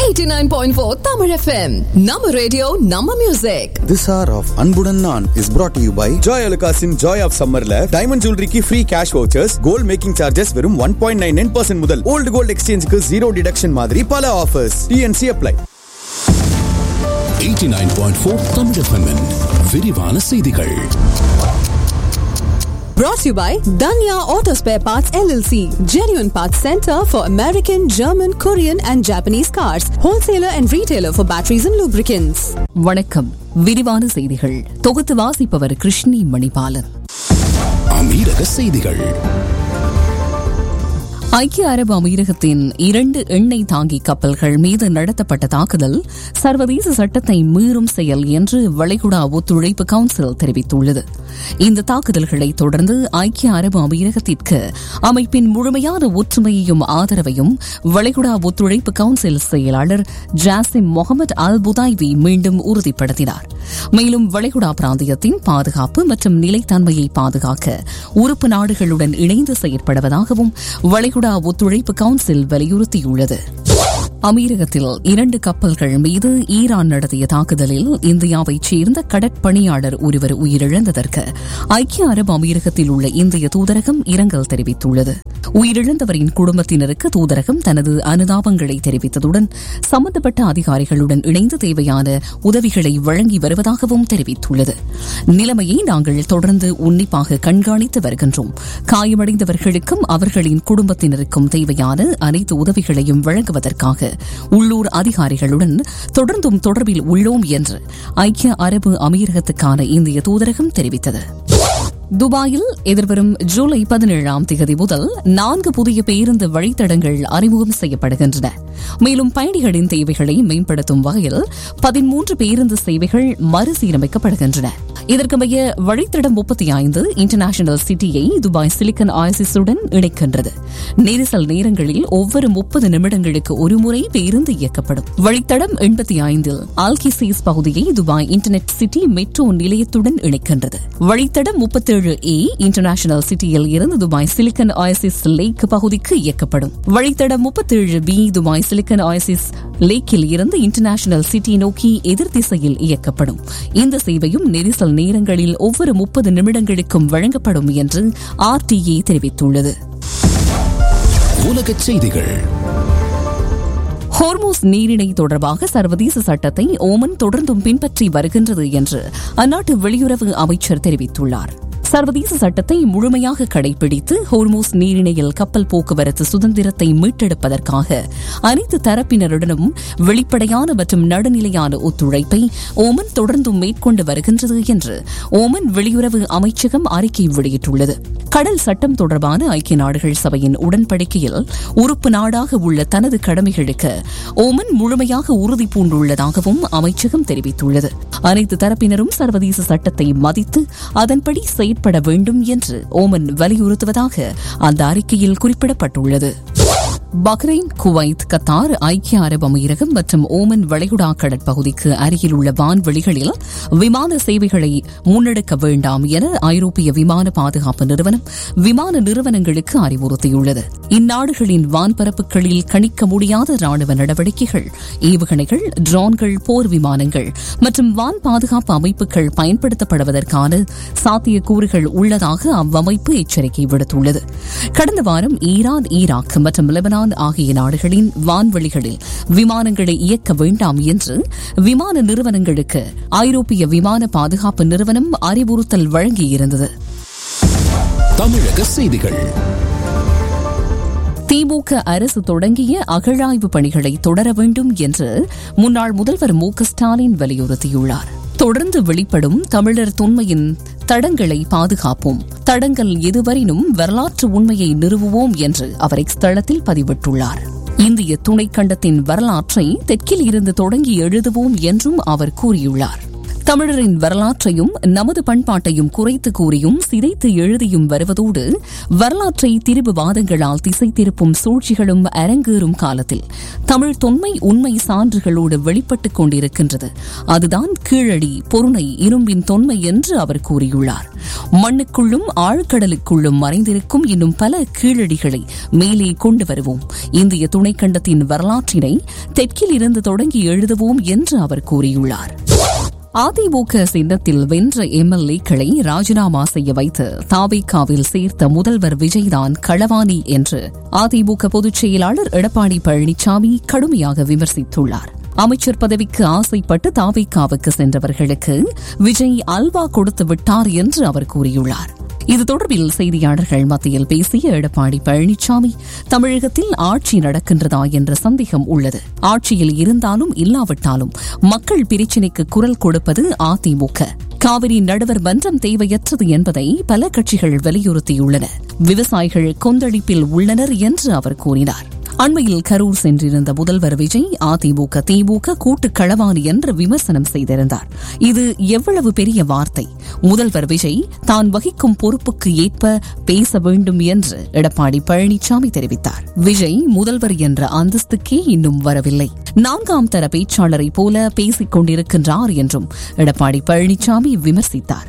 89.4 Tamil FM. Nama radio, Nama music. This hour of அன்புடன் நான் is brought to you by Joy அலுகாஸின் joy of சம்மர்ல diamond ஜுவல்லரிக்கு free cash vouchers gold making charges வெறும் one point nine nine percent முதல் old gold எக்ஸ்சேஞ்சுக்கு zero deduction மாதிரி பல ஆஃபர்ஸ் டிஎன்சி அப்ளை 89.4 தமிழ் எஃப்எம்மின் விரிவான செய்திகள் Brought to you by Danya Auto Spare Parts LLC. Genuine Parts Center for American, German, Korean and Japanese cars. Wholesaler and retailer for batteries and lubricants. வணக்கம் விரிவான செய்திகள் தொகுத்து வாசிப்பவர் கிருஷ்ணி மணிபாலன் அமீரக செய்திகள் ஐக்கிய அரபு அமீரகத்தின் இரண்டு எண்ணெய் தாங்கி கப்பல்கள் மீது நடத்தப்பட்ட தாக்குதல் சர்வதேச சட்டத்தை மீறும் செயல் என்று வளைகுடா ஒத்துழைப்பு கவுன்சில் தெரிவித்துள்ளது இந்த தாக்குதல்களை தொடர்ந்து ஐக்கிய அரபு அமீரகத்திற்கு அமைப்பின் முழுமையான ஒற்றுமையையும் ஆதரவையும் வளைகுடா ஒத்துழைப்பு கவுன்சில் செயலாளர் ஜாசிம் முகமது அல் புதாய்வி மீண்டும் உறுதிப்படுத்தினார் மேலும் வளைகுடா பிராந்தியத்தின் பாதுகாப்பு மற்றும் நிலைத்தன்மையை பாதுகாக்க உறுப்பு நாடுகளுடன் இணைந்து செயற்படுவதாகவும் வளைகுடா ஒத்துழைப்பு கவுன்சில் வலியுறுத்தியுள்ளது அமீரகத்தில் இரண்டு கப்பல்கள் மீது ஈரான் நடத்திய தாக்குதலில் இந்தியாவைச் சேர்ந்த கடற்பணியாளர் ஒருவர் உயிரிழந்ததற்கு ஐக்கிய அரபு அமீரகத்தில் உள்ள இந்திய தூதரகம் இரங்கல் தெரிவித்துள்ளது உயிரிழந்தவரின் குடும்பத்தினருக்கு தூதரகம் தனது அனுதாபங்களை தெரிவித்ததுடன் சம்பந்தப்பட்ட அதிகாரிகளுடன் இணைந்து தேவையான உதவிகளை வழங்கி வருவதாகவும் தெரிவித்துள்ளது நிலைமையை நாங்கள் தொடர்ந்து உன்னிப்பாக கண்காணித்து வருகின்றோம் காயமடைந்தவர்களுக்கும் அவர்களின் குடும்பத்தினருக்கும் தேவையான அனைத்து உதவிகளையும் வழங்குவதற்காக உள்ளூர் அதிகாரிகளுடன் தொடர்ந்தும் தொடர்பில் உள்ளோம் என்று ஐக்கிய அரபு அமீரகத்துக்கான இந்திய தூதரகம் தெரிவித்தது துபாயில் எதிர்வரும் ஜூலை பதினேழாம் தேதி முதல் நான்கு புதிய பேருந்து வழித்தடங்கள் அறிமுகம் செய்யப்படுகின்றன மேலும் பயணிகளின் தேவைகளை மேம்படுத்தும் வகையில் பதிமூன்று பேருந்து சேவைகள் மறுசீரமைக்கப்படுகின்றன இதற்கமைய வழித்தடம் முப்பத்தி ஐந்து இன்டர்நேஷனல் சிட்டியை துபாய் சிலிக்கன் ஆயசிஸுடன் இணைக்கின்றது நெரிசல் நேரங்களில் ஒவ்வொரு முப்பது நிமிடங்களுக்கு ஒருமுறை பேருந்து இயக்கப்படும் வழித்தடம் எண்பத்தி ஐந்தில் ஆல்கிசீஸ் பகுதியை துபாய் இன்டர்நெட் சிட்டி மெட்ரோ நிலையத்துடன் இணைக்கின்றது வழித்தடம் முப்பத்தேழு ஏ இன்டர்நேஷனல் சிட்டியில் இருந்து துபாய் சிலிக்கன் ஆயசிஸ் லேக் பகுதிக்கு இயக்கப்படும் வழித்தடம் முப்பத்தேழு பி துபாய் சிலிக்கன் ஆயசிஸ் லேக்கில் இருந்து இன்டர்நேஷனல் சிட்டி நோக்கி எதிர் திசையில் இயக்கப்படும் இந்த சேவையும் நெரிசல் நேரங்களில் ஒவ்வொரு முப்பது நிமிடங்களுக்கும் வழங்கப்படும் என்று ஆர்டிஏ தெரிவித்துள்ளது உலகச் செய்திகள் ஹோர்மோஸ் நீரிணை தொடர்பாக சர்வதேச சட்டத்தை ஓமன் தொடர்ந்தும் பின்பற்றி வருகின்றது என்று அந்நாட்டு வெளியுறவு அமைச்சர் தெரிவித்துள்ளார் சர்வதேச சட்டத்தை முழுமையாக கடைபிடித்து ஹோர்மோஸ் நீரிணையில் கப்பல் போக்குவரத்து சுதந்திரத்தை மீட்டெடுப்பதற்காக அனைத்து தரப்பினருடனும் வெளிப்படையான மற்றும் நடுநிலையான ஒத்துழைப்பை ஓமன் தொடர்ந்தும் மேற்கொண்டு வருகின்றது என்று ஓமன் வெளியுறவு அமைச்சகம் அறிக்கை வெளியிட்டுள்ளது கடல் சட்டம் தொடர்பான ஐக்கிய நாடுகள் சபையின் உடன்படிக்கையில் உறுப்பு நாடாக உள்ள தனது கடமைகளுக்கு ஓமன் முழுமையாக உறுதி பூண்டுள்ளதாகவும் அமைச்சகம் தெரிவித்துள்ளது அனைத்து தரப்பினரும் சர்வதேச சட்டத்தை மதித்து அதன்படி செயற்பட வேண்டும் என்று ஓமன் வலியுறுத்துவதாக அந்த அறிக்கையில் குறிப்பிடப்பட்டுள்ளது பஹ்ரைன் குவைத் கத்தார் ஐக்கிய அரபு அமீரகம் மற்றும் ஓமன் வளைகுடா கடற்பகுதிக்கு அருகில் உள்ள வான்வெளிகளில் விமான சேவைகளை முன்னெடுக்க வேண்டாம் என ஐரோப்பிய விமான பாதுகாப்பு நிறுவனம் விமான நிறுவனங்களுக்கு அறிவுறுத்தியுள்ளது இந்நாடுகளின் வான்பரப்புகளில் கணிக்க முடியாத ராணுவ நடவடிக்கைகள் ஏவுகணைகள் ட்ரோன்கள் போர் விமானங்கள் மற்றும் வான் பாதுகாப்பு அமைப்புகள் பயன்படுத்தப்படுவதற்கான சாத்தியக்கூறுகள் உள்ளதாக அவ்வமைப்பு எச்சரிக்கை விடுத்துள்ளது கடந்த வாரம் ஈரான் ஈராக் மற்றும் லெபனான் ஆகிய நாடுகளின் வான்வெளிகளில் விமானங்களை இயக்க வேண்டாம் என்று விமான நிறுவனங்களுக்கு ஐரோப்பிய விமான பாதுகாப்பு நிறுவனம் அறிவுறுத்தல் வழங்கியிருந்தது தமிழக செய்திகள் திமுக அரசு தொடங்கிய அகழாய்வு பணிகளை தொடர வேண்டும் என்று முன்னாள் முதல்வர் மு க ஸ்டாலின் வலியுறுத்தியுள்ளார் தொடர்ந்து வெளிப்படும் தமிழர் தொன்மையின் தடங்களை பாதுகாப்போம் தடங்கள் எதுவரினும் வரலாற்று உண்மையை நிறுவுவோம் என்று அவர் இத்தளத்தில் பதிவிட்டுள்ளார் இந்திய துணைக்கண்டத்தின் வரலாற்றை தெற்கில் இருந்து தொடங்கி எழுதுவோம் என்றும் அவர் கூறியுள்ளார் தமிழரின் வரலாற்றையும் நமது பண்பாட்டையும் குறைத்து கூறியும் சிதைத்து எழுதியும் வருவதோடு வரலாற்றை திரிபுவாதங்களால் திசை திருப்பும் சூழ்ச்சிகளும் அரங்கேறும் காலத்தில் தமிழ் தொன்மை உண்மை சான்றுகளோடு வெளிப்பட்டுக் கொண்டிருக்கின்றது அதுதான் கீழடி பொருணை இரும்பின் தொன்மை என்று அவர் கூறியுள்ளார் மண்ணுக்குள்ளும் ஆழ்கடலுக்குள்ளும் மறைந்திருக்கும் இன்னும் பல கீழடிகளை மேலே கொண்டு வருவோம் இந்திய துணைக்கண்டத்தின் வரலாற்றினை தெற்கில் இருந்து தொடங்கி எழுதுவோம் என்று அவர் கூறியுள்ளார் அதிமுக சின்னத்தில் வென்ற எம்எல்ஏக்களை ராஜினாமா செய்ய வைத்து தாவேக்காவில் சேர்த்த முதல்வர் விஜய்தான் களவாணி என்று அதிமுக பொதுச் செயலாளர் எடப்பாடி பழனிசாமி கடுமையாக விமர்சித்துள்ளார் அமைச்சர் பதவிக்கு ஆசைப்பட்டு தாவேக்காவுக்கு சென்றவர்களுக்கு விஜய் அல்வா கொடுத்து விட்டார் என்று அவர் கூறியுள்ளார் இது தொடர்பில் செய்தியாளர்கள் மத்தியில் பேசிய எடப்பாடி பழனிசாமி தமிழகத்தில் ஆட்சி நடக்கின்றதா என்ற சந்தேகம் உள்ளது ஆட்சியில் இருந்தாலும் இல்லாவிட்டாலும் மக்கள் பிரச்சினைக்கு குரல் கொடுப்பது அதிமுக காவிரி நடுவர் மன்றம் தேவையற்றது என்பதை பல கட்சிகள் வலியுறுத்தியுள்ளன விவசாயிகள் கொந்தளிப்பில் உள்ளனர் என்று அவர் கூறினார் அண்மையில் கரூர் சென்றிருந்த முதல்வர் விஜய் அதிமுக திமுக கூட்டு களவாணி என்று விமர்சனம் செய்திருந்தார் இது எவ்வளவு பெரிய வார்த்தை முதல்வர் விஜய் தான் வகிக்கும் பொறுப்புக்கு ஏற்ப பேச வேண்டும் என்று எடப்பாடி பழனிசாமி தெரிவித்தார் விஜய் முதல்வர் என்ற அந்தஸ்துக்கே இன்னும் வரவில்லை நான்காம் தர பேச்சாளரை போல பேசிக் கொண்டிருக்கின்றார் என்றும் எடப்பாடி பழனிசாமி விமர்சித்தார்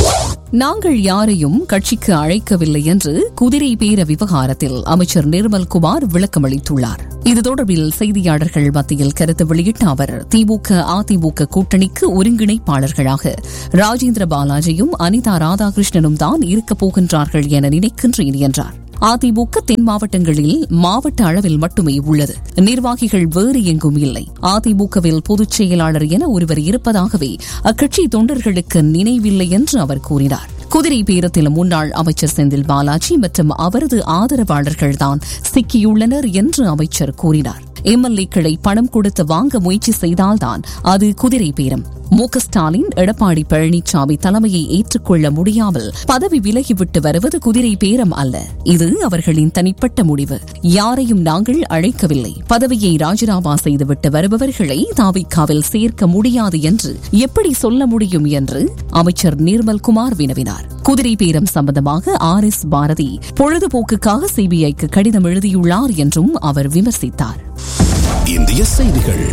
நாங்கள் யாரையும் கட்சிக்கு அழைக்கவில்லை என்று குதிரை பேர விவகாரத்தில் அமைச்சர் நிர்மல்குமார் விளக்கமளித்துள்ளார் இது தொடர்பில் செய்தியாளர்கள் மத்தியில் கருத்து வெளியிட்ட அவர் திமுக அதிமுக கூட்டணிக்கு ஒருங்கிணைப்பாளர்களாக ராஜேந்திர பாலாஜியும் அனிதா ராதாகிருஷ்ணனும் தான் இருக்கப் போகின்றார்கள் என நினைக்கின்றேன் என்றார் அதிமுக தென் மாவட்டங்களில் மாவட்ட அளவில் மட்டுமே உள்ளது நிர்வாகிகள் வேறு எங்கும் இல்லை அதிமுகவில் பொதுச் செயலாளர் என ஒருவர் இருப்பதாகவே அக்கட்சி தொண்டர்களுக்கு நினைவில்லை என்று அவர் கூறினார் குதிரை பேரத்தில் முன்னாள் அமைச்சர் செந்தில் பாலாஜி மற்றும் அவரது ஆதரவாளர்கள்தான் சிக்கியுள்ளனர் என்று அமைச்சர் கூறினார் எம்எல்ஏக்களை பணம் கொடுத்து வாங்க முயற்சி செய்தால்தான் அது குதிரை பேரம் மு க ஸ்டாலின் எடப்பாடி பழனிசாமி தலைமையை ஏற்றுக்கொள்ள முடியாமல் பதவி விலகிவிட்டு வருவது குதிரை பேரம் அல்ல இது அவர்களின் தனிப்பட்ட முடிவு யாரையும் நாங்கள் அழைக்கவில்லை பதவியை ராஜினாமா செய்துவிட்டு வருபவர்களை தாவிக்காவில் சேர்க்க முடியாது என்று எப்படி சொல்ல முடியும் என்று அமைச்சர் நிர்மல்குமார் வினவினார் குதிரை பேரம் சம்பந்தமாக ஆர் எஸ் பாரதி பொழுதுபோக்குக்காக சிபிஐக்கு கடிதம் எழுதியுள்ளார் என்றும் அவர் விமர்சித்தார் இந்திய செய்திகள்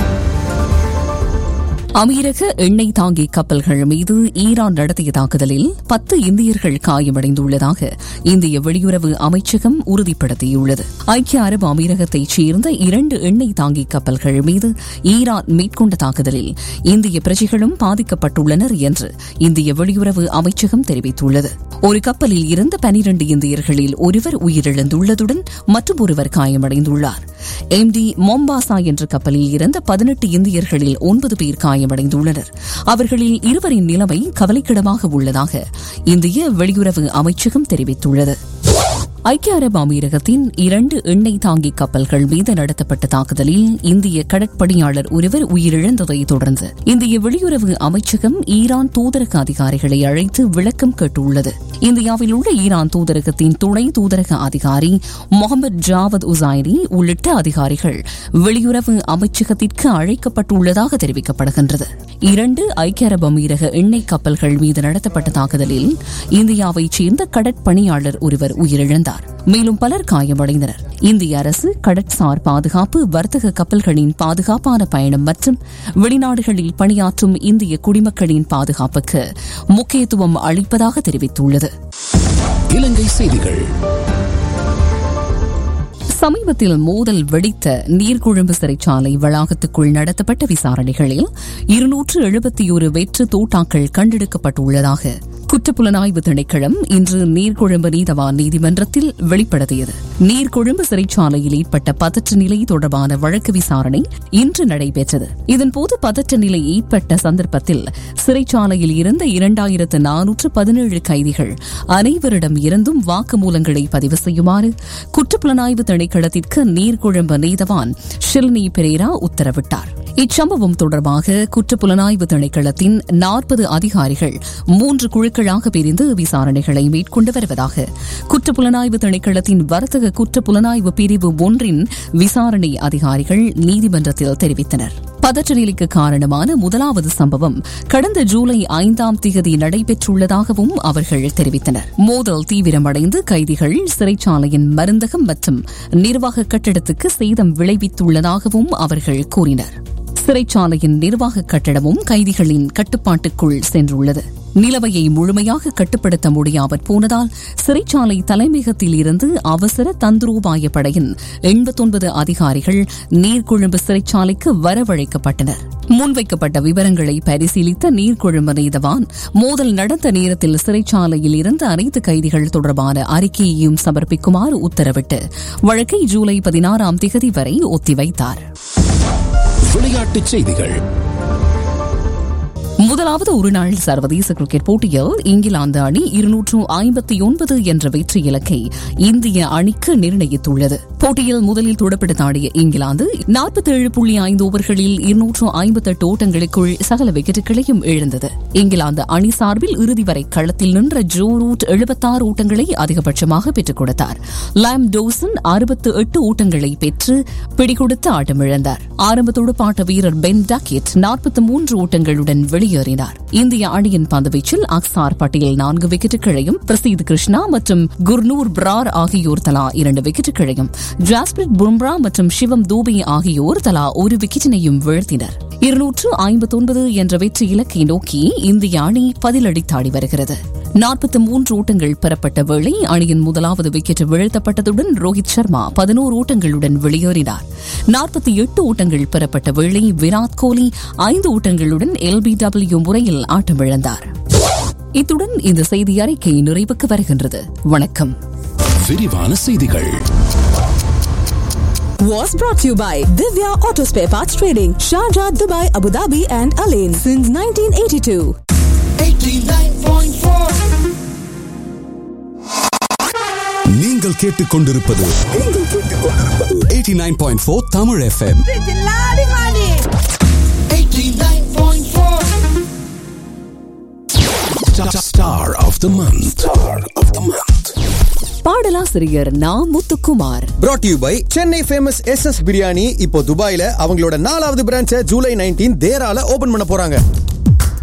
அமீரக எண்ணெய் தாங்கி கப்பல்கள் மீது ஈரான் நடத்திய தாக்குதலில் பத்து இந்தியர்கள் காயமடைந்துள்ளதாக இந்திய வெளியுறவு அமைச்சகம் உறுதிப்படுத்தியுள்ளது ஐக்கிய அரபு அமீரகத்தைச் சேர்ந்த இரண்டு எண்ணெய் தாங்கி கப்பல்கள் மீது ஈரான் மேற்கொண்ட தாக்குதலில் இந்திய பிரஜைகளும் பாதிக்கப்பட்டுள்ளனர் என்று இந்திய வெளியுறவு அமைச்சகம் தெரிவித்துள்ளது ஒரு கப்பலில் இருந்த பனிரண்டு இந்தியர்களில் ஒருவர் உயிரிழந்துள்ளதுடன் மற்றும் ஒருவர் காயமடைந்துள்ளார் எம் டி மொம்பாசா என்ற கப்பலில் இருந்த பதினெட்டு இந்தியர்களில் ஒன்பது பேர் காயமடைந்துள்ளனர் அவர்களில் இருவரின் நிலைமை கவலைக்கிடமாக உள்ளதாக இந்திய வெளியுறவு அமைச்சகம் தெரிவித்துள்ளது ஐக்கிய அரபு அமீரகத்தின் இரண்டு எண்ணெய் தாங்கி கப்பல்கள் மீது நடத்தப்பட்ட தாக்குதலில் இந்திய கடற்பணியாளர் ஒருவர் உயிரிழந்ததை தொடர்ந்து இந்திய வெளியுறவு அமைச்சகம் ஈரான் தூதரக அதிகாரிகளை அழைத்து விளக்கம் கேட்டுள்ளது இந்தியாவில் உள்ள ஈரான் தூதரகத்தின் துணை தூதரக அதிகாரி முகமது ஜாவத் உசாயிரி உள்ளிட்ட அதிகாரிகள் வெளியுறவு அமைச்சகத்திற்கு அழைக்கப்பட்டுள்ளதாக தெரிவிக்கப்படுகின்றது இரண்டு ஐக்கிய அரபு அமீரக எண்ணெய் கப்பல்கள் மீது நடத்தப்பட்ட தாக்குதலில் இந்தியாவைச் சேர்ந்த கடற்பணியாளர் ஒருவர் உயிரிழந்தார் மேலும் பலர் காயமடைந்தனர் இந்திய அரசு கடற்சார் பாதுகாப்பு வர்த்தக கப்பல்களின் பாதுகாப்பான பயணம் மற்றும் வெளிநாடுகளில் பணியாற்றும் இந்திய குடிமக்களின் பாதுகாப்புக்கு முக்கியத்துவம் அளிப்பதாக தெரிவித்துள்ளது இலங்கை செய்திகள் சமீபத்தில் மோதல் வெடித்த நீர்கொழும்பு சிறைச்சாலை வளாகத்துக்குள் நடத்தப்பட்ட விசாரணைகளில் இருநூற்று எழுபத்தி ஒரு வெற்று தோட்டாக்கள் கண்டெடுக்கப்பட்டுள்ளதாக குற்றப்புலனாய்வு திணைக்களம் இன்று நீர்கொழும்பு நீதவான் நீதிமன்றத்தில் வெளிப்படுத்தியது நீர்கொழும்பு சிறைச்சாலையில் ஏற்பட்ட பதற்ற நிலை தொடர்பான வழக்கு விசாரணை இன்று நடைபெற்றது இதன்போது பதற்ற நிலை ஏற்பட்ட சந்தர்ப்பத்தில் சிறைச்சாலையில் இருந்த இரண்டாயிரத்து நானூற்று பதினேழு கைதிகள் அனைவரிடம் இருந்தும் வாக்குமூலங்களை பதிவு செய்யுமாறு குற்றப்புலனாய்வு திணைக்களத்திற்கு நீர்கொழும்பு நீதவான் ஷில்னி பெரேரா உத்தரவிட்டார் இச்சம்பவம் தொடர்பாக குற்றப்புலனாய்வு திணைக்களத்தின் நாற்பது அதிகாரிகள் மூன்று குழுக்களாக பிரிந்து விசாரணைகளை மேற்கொண்டு வருவதாக குற்றப்புலனாய்வு திணைக்களத்தின் வர்த்தக குற்றப்புலனாய்வு பிரிவு ஒன்றின் விசாரணை அதிகாரிகள் நீதிமன்றத்தில் தெரிவித்தனர் பதற்ற நிலைக்கு காரணமான முதலாவது சம்பவம் கடந்த ஜூலை ஐந்தாம் தேதி நடைபெற்றுள்ளதாகவும் அவர்கள் தெரிவித்தனர் மோதல் தீவிரமடைந்து கைதிகள் சிறைச்சாலையின் மருந்தகம் மற்றும் நிர்வாக கட்டிடத்துக்கு சேதம் விளைவித்துள்ளதாகவும் அவர்கள் கூறினர் சிறைச்சாலையின் நிர்வாக கட்டடமும் கைதிகளின் கட்டுப்பாட்டுக்குள் சென்றுள்ளது நிலைமையை முழுமையாக கட்டுப்படுத்த முடியாமற் போனதால் சிறைச்சாலை தலைமையகத்தில் இருந்து அவசர தந்திரோபாய படையின் எண்பத்தொன்பது அதிகாரிகள் நீர்கொழும்பு சிறைச்சாலைக்கு வரவழைக்கப்பட்டனர் முன்வைக்கப்பட்ட விவரங்களை பரிசீலித்த நீர்கொழும்பு நீதவான் மோதல் நடந்த நேரத்தில் சிறைச்சாலையில் இருந்த அனைத்து கைதிகள் தொடர்பான அறிக்கையையும் சமர்ப்பிக்குமாறு உத்தரவிட்டு வழக்கை ஜூலை பதினாறாம் திகதி வரை ஒத்திவைத்தார் விளையாட்டுச் செய்திகள் முதலாவது ஒருநாள் சர்வதேச கிரிக்கெட் போட்டியில் இங்கிலாந்து அணி இருநூற்று ஐம்பத்தி ஒன்பது என்ற வெற்றி இலக்கை இந்திய அணிக்கு நிர்ணயித்துள்ளது போட்டியில் முதலில் துடுப்படுத்த ஆடிய இங்கிலாந்து நாற்பத்தேழு புள்ளி ஐந்து ஓவர்களில் இருநூற்று ஐம்பத்தெட்டு ஓட்டங்களுக்குள் சகல விக்கெட்டுகளையும் இழந்தது இங்கிலாந்து அணி சார்பில் இறுதி வரை களத்தில் நின்ற ஜோ ரூட் எழுபத்தாறு ஓட்டங்களை அதிகபட்சமாக பெற்றுக் கொடுத்தார் லாம் டோசன் அறுபத்து எட்டு ஓட்டங்களை பெற்று பிடிகொடுத்து ஆட்டமிழந்தார் ஆரம்ப துடுப்பாட்ட வீரர் பென் டக்கெட் நாற்பத்தி மூன்று ஓட்டங்களுடன் வெளியேறினார் இந்திய அணியின் பந்துவீச்சில் அக்சார் பட்டேல் நான்கு விக்கெட்டுகளையும் பிரசீத் கிருஷ்ணா மற்றும் குர்னூர் பிரார் ஆகியோர் தலா இரண்டு விக்கெட்டுகளையும் ஜாஸ்பிரிட் பும்ரா மற்றும் சிவம் தூபே ஆகியோர் தலா ஒரு விக்கெட்டினையும் வீழ்த்தினர் இருநூற்று ஐம்பத்தொன்பது என்ற வெற்றி இலக்கை நோக்கி இந்திய அணி பதிலடித்தாடி வருகிறது நாற்பத்தி மூன்று ஓட்டங்கள் பெறப்பட்ட வேளை அணியின் முதலாவது விக்கெட் வீழ்த்தப்பட்டதுடன் ரோஹித் சர்மா பதினோரு ஓட்டங்களுடன் வெளியேறினார் நாற்பத்தி எட்டு ஓட்டங்கள் பெறப்பட்ட வேளை விராட் கோலி ஐந்து ஓட்டங்களுடன் எல்பிடபிள்யூ முறையில் ஆட்டமிழந்தார் இத்துடன் இந்த செய்தி அறிக்கை நிறைவுக்கு வருகின்றது வணக்கம் விரிவான செய்திகள் Was brought to you by Divya Auto Spare Parts Trading, Sharjah, Dubai, Abu Dhabi, and Alain since 1982. நீங்கள் கேட்டுக்கொண்டிருப்பது நீங்கள் கேட்டுக்கொண்டிருப்பது 89.4 Tamil FM star of the month star of the month பாடலாசிரியர் Na Muthukumar brought to you by Chennai famous S S biryani இப்போ துபாயில அவங்களோட நாலாவது பிரான்ச்சை ஜூலை நைன்டீன் தேரால ஓபன் பண்ண போறாங்க